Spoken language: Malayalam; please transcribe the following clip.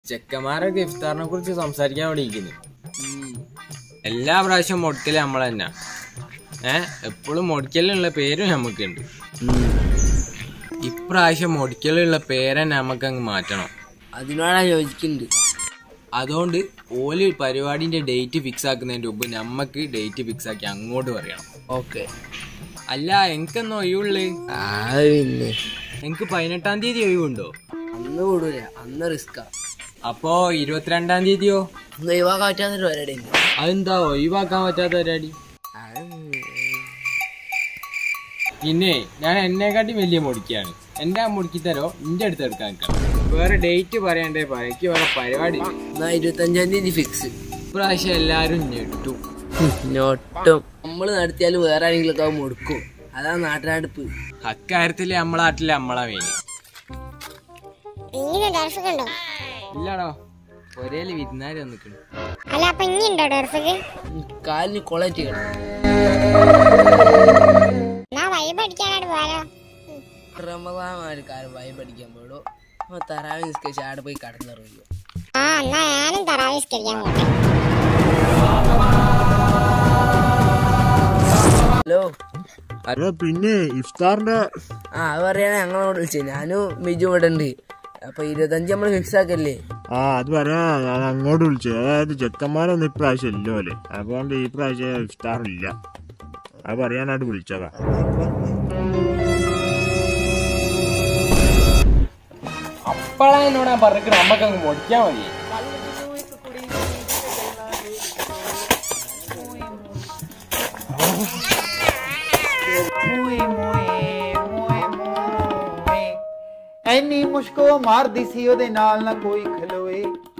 ചെക്കന്മാരൊക്കെ ഇഫ്താറിനെ കുറിച്ച് സംസാരിക്കാൻ വേണ്ടി ഇരിക്കുന്നു എല്ലാ പ്രാവശ്യം മുടക്കല് നമ്മൾ തന്നെ ഏ എപ്പോഴും മുടക്കലുള്ള പേരും നമുക്കുണ്ട് ഇപ്രാവശ്യം മുടക്കലുള്ള പേരെ നമുക്ക് അങ്ങ് മാറ്റണം അതിനോടാ യോജിക്കുന്നുണ്ട് അതുകൊണ്ട് ഓല് പരിപാടിന്റെ ഡേറ്റ് ഫിക്സ് ആക്കുന്നതിന്റെ മുമ്പ് നമുക്ക് ഡേറ്റ് ഫിക്സ് ആക്കി അങ്ങോട്ട് പറയണം ഓക്കെ അല്ല എനിക്കെന്നോ ഒഴിവുള്ളു ആ പിന്നെ എനിക്ക് പതിനെട്ടാം തീയതി ഒഴിവുണ്ടോ അന്ന് കൂടൂല അന്ന് റിസ്കാ അപ്പോ ഇരുപത്തിരണ്ടാം തീയതിയോ അന്ന് ഒഴിവാക്കാൻ പറ്റാത്തൊരു പരിപാടി ഉണ്ട് അതെന്താ ഒഴിവാക്കാൻ പറ്റാത്ത പരിപാടി പിന്നെ ഞാൻ എന്നെക്കാട്ടി വലിയ മുടിക്കാണ് എന്റെ ആ മുടിക്കി തരോ നിന്റെ അടുത്ത് എടുക്കാൻ നിൽക്കണം വേറെ ഡേറ്റ് പറയണ്ടേ പറ എനിക്ക് വേറെ പരിപാടി ഇല്ല. എന്നാ ഇരുപത്തഞ്ചാം തീയതി ഫിക്സ് ഇപ്രാവശ്യം എല്ലാരും ഞെട്ടു ഞൊട്ടും നമ്മൾ നടത്തിയാലും വേറെ ആരെങ്കിലും ഒക്കെ മുടുക്കും അതാ നാട്ടിനടുപ്പ് അക്കാര്യത്തില് നമ്മളെ നാട്ടില് നമ്മളെ വേണി ഇങ്ങനെ ഡർഫൊക്കെ ഉണ്ടോ ഇല്ലാടോ ഒരേല് വിരുന്നാര് വന്നിക്കണ് അല്ല അപ്പൊ ഇനി ഉണ്ടോ ഡർഫൊക്കെ കാലിന് കൊളറ്റി എന്നാ വൈബ് അടിക്കാനായിട്ട് പോയാലോ റമദാൻ കാലം വായി പഠിക്കാൻ പോടോ തറാവി നിസ്കരിച്ച് ആടെ പോയി കടന്നിറങ്ങുക ആ എന്നാ ഞാനും തറാവിസ്കരിക്കാൻ പോട്ടെ ഹലോ അല്ല പിന്നെ ഇഫ്താറിന്റെ ആ അത് പറയാനാ ഞങ്ങളോട് വിളിച്ചത് ഞാനും ബിജു ഇവിടെ ഉണ്ട് അപ്പൊ ഇരുപത്തഞ്ച് നമ്മൾ ഫിക്സ് ആക്കല്ലേ ആ അത് പറയാ ഞാൻ അങ്ങോട്ട് വിളിച്ചു അതായത് ചെക്കന്മാരൊന്നും ഇപ്രാവശ്യം ഇല്ല പോലെ അതുകൊണ്ട് ഈ പ്രാവശ്യം ഇഫ്താർ ഇല്ല അത് പറയാനായിട്ട് വിളിച്ചതാ അപ്പഴാ എന്നോട് ഞാൻ പറഞ്ഞിട്ട് നമുക്ക് അങ്ങ് മുടിക്കാൻ മതി ਮੂਏ ਮੂਏ ਮੂਏ ਮੂਏ ਐਨੀ ਮੁਸ਼ਕੋ ਮਾਰਦੀ ਸੀ ਉਹਦੇ ਨਾਲ ਨਾ ਕੋਈ ਖਲੋਏ